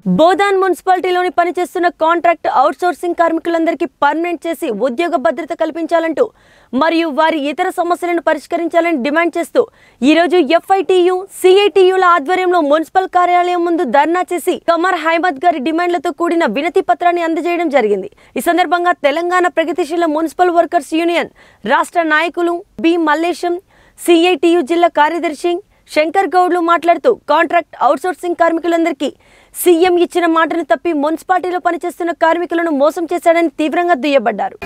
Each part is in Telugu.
బోధాన్ మున్సిపాలిటీలోని పనిచేస్తున్న కాంట్రాక్ట్ అవుట్సోర్సింగ్ కార్మికులందరికీ పర్మనెంట్ చేసి ఉద్యోగ భద్రత కల్పించాలంటూ మరియు వారి ఇతర సమస్యలను పరిష్కరించాలని డిమాండ్ చేస్తూ ఈరోజు ఎఫ్ఐటియు సిఐటియుల ఆధ్వర్యంలో మున్సిపల్ కార్యాలయం ముందు ధర్నా చేసి కమర్ హైమద్ గారి డిమాండ్లతో కూడిన వినతి పత్రాన్ని అందజేయడం జరిగింది ఈ సందర్భంగా తెలంగాణ ప్రగతిశీల మున్సిపల్ వర్కర్స్ యూనియన్ రాష్ట్ర నాయకులు బి మల్లేశం సిఐటియు జిల్లా కార్యదర్శి శంకర్ గౌడ్లు మాట్లాడుతూ కాంట్రాక్ట్ అవుట్సోర్సింగ్ కార్మికులందరికీ సీఎం ఇచ్చిన మాటను తప్పి మున్సిపాలిటీలో పనిచేస్తున్న కార్మికులను మోసం చేశాడని తీవ్రంగా దుయ్యబడ్డారు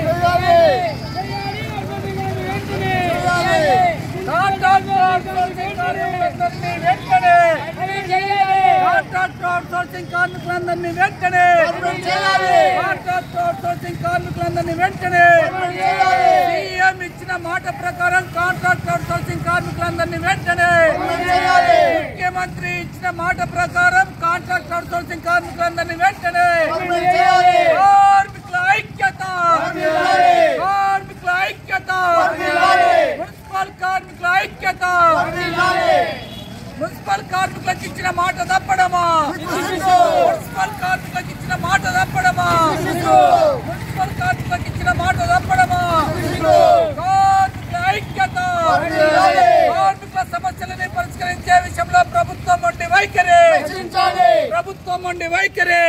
కార్మికులందరినీ వెంటనే కాంట్రాక్ట్ అవుట్సోర్సింగ్ కార్మికులందరినీ వెంటనే సీఎం ఇచ్చిన మాట ప్రకారం కాంట్రాక్ట్ అవుట్సోర్సింగ్ కార్మికులందరినీ వెంటనే ముఖ్యమంత్రి ఇచ్చిన మాట ప్రకారం కాంట్రాక్ట్ అవుట్సోర్సింగ్ కార్మికులందరినీ వెంటనే కార్మికుల ఐక్యత కార్మికుల ఐక్యత మున్సిపల్ కార్మికుల ఐక్యత మున్సిపల్ కార్మికులకు ఇచ్చిన మాట తప్పడమా మున్సిపల్ కార్మికులకు ఇచ్చిన మాట తప్పడమా మున్సిపల్ కార్మికులకు ఇచ్చిన మాట తప్పడమా కార్మికుల ఐక్యత కార్మికుల సమస్యలని పరిష్కరించే విషయంలో ప్రభుత్వం ఉండి వైఖరి ప్రభుత్వం ఉండి వైఖరి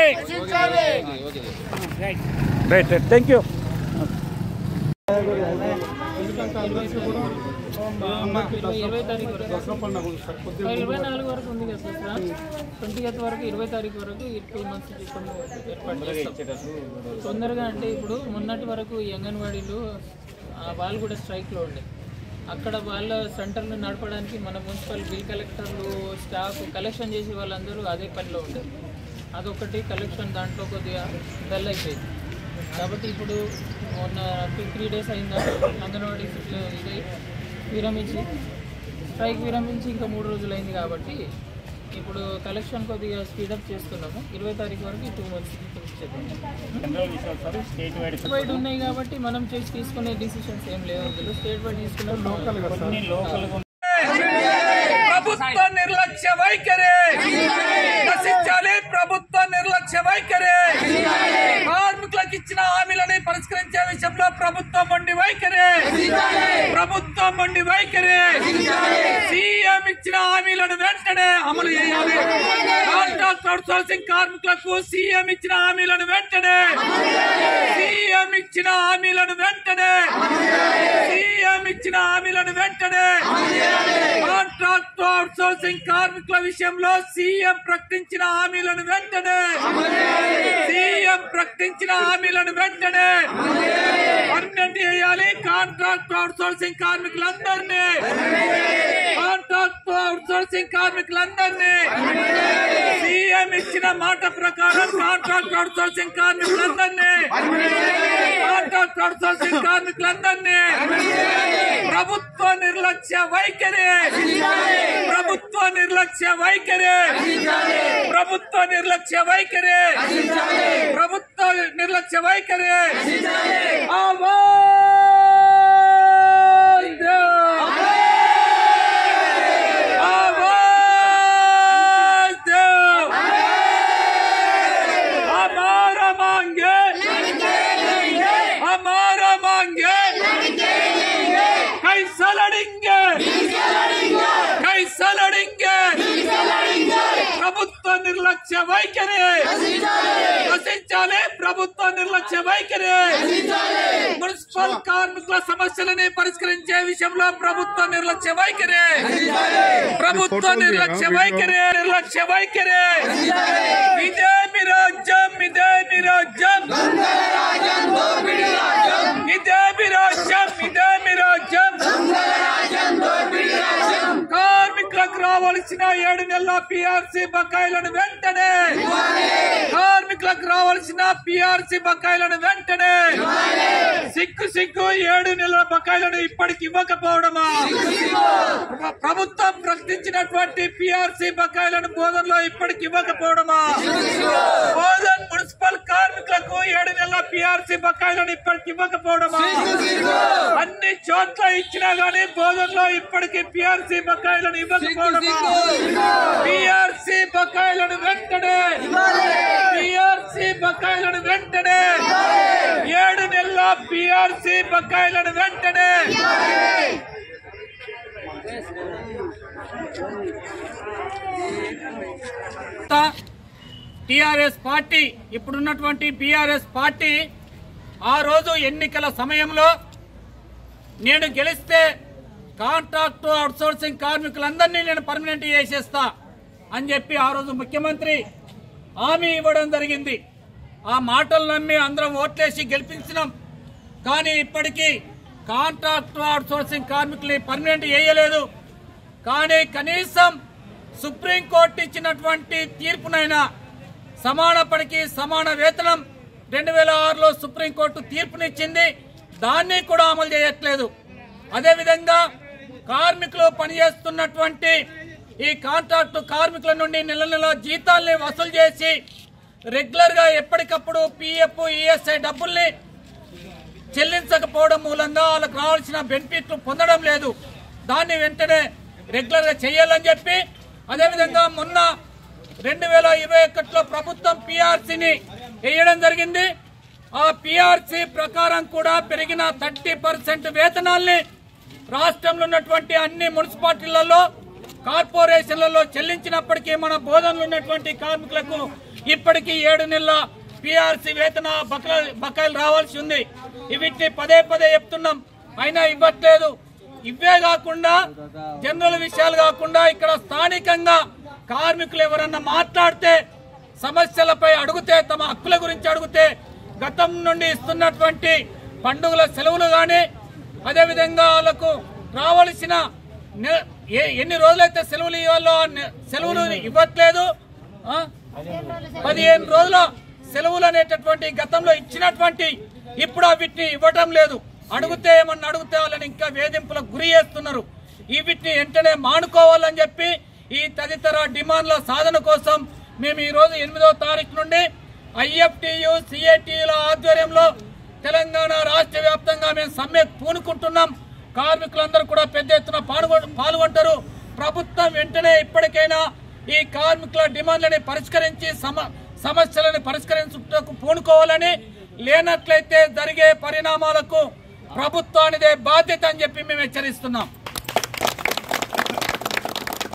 రైట్ రైట్ థ్యాంక్ యూ ఇరవై తారీఖు వరకు ఇరవై నాలుగు వరకు ఉంది కదా సార్ ట్వంటీ ఎయిత్ వరకు ఇరవై తారీఖు వరకు ఈ టూ మంత్స్ ఏర్పాటు చేస్తాం తొందరగా అంటే ఇప్పుడు మొన్నటి వరకు ఈ అంగన్వాడీలు ఆ, వాళ్ళు కూడా స్ట్రైక్లో ఉండే అక్కడ వాళ్ళ సెంటర్లు నడపడానికి మన మున్సిపల్ బిల్ కలెక్టర్లు స్టాఫ్ కలెక్షన్ చేసే వాళ్ళందరూ అదే పనిలో ఉండేది అదొకటి కలెక్షన్ దాంట్లో కొద్దిగా డల్ అయిపోయింది కాబట్టి ఇప్పుడు మొన్న టూ త్రీ డేస్ అయిందా అంగన్వాడీ ఇది విరమించి స్ట్రైక్ విరమించి ఇంకా మూడు రోజులు అయింది కాబట్టి ఇప్పుడు కలెక్షన్ కొద్దిగా స్పీడప్ చేస్తున్నాము ఇరవై తారీఖు వరకు ఈ టూ మంత్స్ స్టేట్ వైడ్ ఉన్నాయి కాబట్టి మనం చేసి తీసుకునే డిసిషన్స్ ఏం లేవు ఇందులో స్టేట్ వైడ్ తీసుకున్నాం లోకల్ ప్రభుత్వ నిర్లక్ష్య వైఖరి నశించాలి ప్రభుత్వ నిర్లక్ష్య వైఖరి కార్మికులకు ఇచ్చిన హామీలని పరిష్కరించే విషయంలో ప్రభుత్వం ఉండి వైఖరి ప్రభుత్వం ఉండి వైఖరి సీఎం ఇచ్చిన హామీలను వెంటనే అమలు చేయాలి కాంట్రాక్ట్ అవుట్సోర్సింగ్ కార్మికులకు సీఎం ఇచ్చిన హామీలను వెంటనే సీఎం ఇచ్చిన హామీలను వెంటనే సీఎం ఇచ్చిన హామీలను వెంటనే కాంట్రాక్ట్ అవుట్సోర్సింగ్ కార్మికుల విషయంలో సీఎం ప్రకటించిన హామీలను వెంటనే సీఎం ప్రకటించిన హామీలను వెంటనే పర్మనెంట్ చేయాలి కాంట్రాక్ట్ అవుట్సోర్సింగ్ కార్మికులందరినీ కాంట్రాక్ట్ అవుట్సోర్సింగ్ కార్మికులందరినీ సీఎం ఇచ్చిన మాట ప్రకారం కాంట్రాక్ట్ అవుట్సోర్సింగ్ కార్మికులందరినీ కాంట్రాక్ట్ అవుట్సోర్సింగ్ కార్మికులందరినీ ప్రభుత్వ నిర్లక్ష్య వైఖరి ప్రభుత్వ నిర్లక్ష్య వైఖరి ప్రభుత్వ నిర్లక్ష్య వైఖరి ప్రభుత్వ నిర్లక్ష్య వైఖరి ఆవాజ్ దో! आवाज दो हमारा मांगे हमारा मांगे कैसा लड़ेंगे कैसा लड़ेंगे ప్రభుత్వ నిర్లక్ష్య వైఖరి నశించాలి ప్రభుత్వ నిర్లక్ష్య వైఖరి మున్సిపల్ కార్మికుల సమస్యలని పరిష్కరించే విషయంలో ప్రభుత్వ నిర్లక్ష్య వైఖరి ప్రభుత్వ నిర్లక్ష్య వైఖరి నిర్లక్ష్య వైఖరి ఇదే మీ రాజ్యం ఇదే మీ రాజ్యం ఇదే మీ రాజ్యం ఇదే మీ రాజ్యం కార్మికులకు రావాల్సిన ఏడు నెలల పిఆర్సీ బకాయిలను వెంటనే కార్మికులకు రావాల్సిన పిఆర్సీ బకాయిలను వెంటనే సిగ్గు సిగ్గు ఏడు నెలల బకాయిలను ఇప్పటికి ఇవ్వకపోవడమా ప్ర- ప్రభుత్వం ప్రకటించినటువంటి పిఆర్సీ బకాయిలను బోధనలో ఇప్పటికి ఇవ్వకపోవడమా బోధన్ మున్సిపల్ కార్మికులకు ఏడు నెలల పిఆర్సీ బకాయిలను ఇప్పటికి ఇవ్వకపోవడమా అన్ని చోట్ల ఇచ్చినా గానీ బోధనలో ఇప్పటికి పిఆర్సీ బకాయిలను ఇవ్వకపోవడమా పిఆర్సీ బకాయిలను వెంటనే వెంటనే పిఆర్సి బకాయిలను వెంటనే ఏడు నెలల పిఆర్సి బకాయిలను వెంటనే టిఆర్ఎస్ పార్టీ ఇప్పుడున్నటువంటి బీఆర్ఎస్ పార్టీ ఆ రోజు ఎన్నికల సమయంలో నేను గెలిస్తే కాంట్రాక్ట్ అవుట్సోర్సింగ్ కార్మికులందరినీ నేను పర్మనెంట్ చేసేస్తా అని చెప్పి ఆ రోజు ముఖ్యమంత్రి హామీ ఇవ్వడం జరిగింది ఆ మాటలు నమ్మి అందరం ఓట్లేసి గెలిపించినాం కానీ ఇప్పటికీ కాంట్రాక్ట్ అవుట్సోర్సింగ్ కార్మికుల్ని పర్మనెంట్ చేయలేదు కానీ కనీసం సుప్రీంకోర్టు ఇచ్చినటువంటి తీర్పునైనా సమాన పనికి సమాన వేతనం రెండు వేల ఆరులో సుప్రీంకోర్టు తీర్పునిచ్చింది దాన్ని కూడా అమలు చేయట్లేదు అదేవిధంగా కార్మికులు పనిచేస్తున్నటువంటి ఈ కాంట్రాక్టు కార్మికుల నుండి నెల నెల జీతాల్ని వసూలు చేసి రెగ్యులర్ గా ఎప్పటికప్పుడు పిఎఫ్ ఈఎస్ఐ డబ్బుల్ని చెల్లించకపోవడం మూలంగా వాళ్ళకు రావాల్సిన బెనిఫిట్లు పొందడం లేదు దాన్ని వెంటనే రెగ్యులర్ గా చేయాలని చెప్పి అదేవిధంగా మొన్న రెండు వేల ఇరవై ఒకటిలో ప్రభుత్వం పిఆర్సీని వేయడం జరిగింది ఆ పిఆర్సీ ప్రకారం కూడా పెరిగిన థర్టీ పర్సెంట్ వేతనాల్ని రాష్ట్రంలో ఉన్నటువంటి అన్ని మున్సిపాలిటీలలో కార్పొరేషన్లలో చెల్లించినప్పటికీ మన బోధనలు ఉన్నటువంటి కార్మికులకు ఇప్పటికీ ఏడు నెలల పిఆర్సీ వేతన బకాయిలు బకాయిలు రావాల్సి ఉంది వీటిని పదే పదే చెప్తున్నాం అయినా ఇవ్వట్లేదు ఇవే కాకుండా జనరల్ విషయాలు కాకుండా ఇక్కడ స్థానికంగా కార్మికులు ఎవరన్నా మాట్లాడితే సమస్యలపై అడిగితే తమ హక్కుల గురించి అడిగితే గతం నుండి ఇస్తున్నటువంటి పండుగల సెలవులు గాని అదేవిధంగా వాళ్ళకు రావలసిన నె- ఏ- ఎన్ని రోజులైతే సెలవులు ఇవ్వాలో ఆ నె- సెలవులు ఇవ్వట్లేదు ఆ? పదిహేను రోజుల సెలవులు అనేటటువంటి గతంలో ఇచ్చినటువంటి ఇప్పుడు ఆ వీటిని ఇవ్వటం లేదు అడిగితే ఏమన్నా అడిగితే వాళ్ళని ఇంకా వేధింపులకు గురి చేస్తున్నారు ఈ వీటిని వెంటనే మానుకోవాలని చెప్పి ఈ తదితర డిమాండ్ల సాధన కోసం మేము ఈ రోజు ఎనిమిదవ తారీఖు నుండి ఐఎఫ్టియు సిఐటియుల ఆధ్వర్యంలో తెలంగాణ రాష్ట్ర వ్యాప్తంగా మేము సమ్మె పూనుకుంటున్నాం కార్మికులందరూ కూడా పెద్ద ఎత్తున పాల్గొ- పాల్గొంటారు ప్రభుత్వం వెంటనే ఇప్పటికైనా ఈ కార్మికుల డిమాండ్లని పరిష్కరించి సమ సమస్యలను పరిష్కరించుటకు పూనుకోవాలని లేనట్లయితే జరిగే పరిణామాలకు ప్రభుత్వానిదే బాధ్యత అని చెప్పి మేము హెచ్చరిస్తున్నాం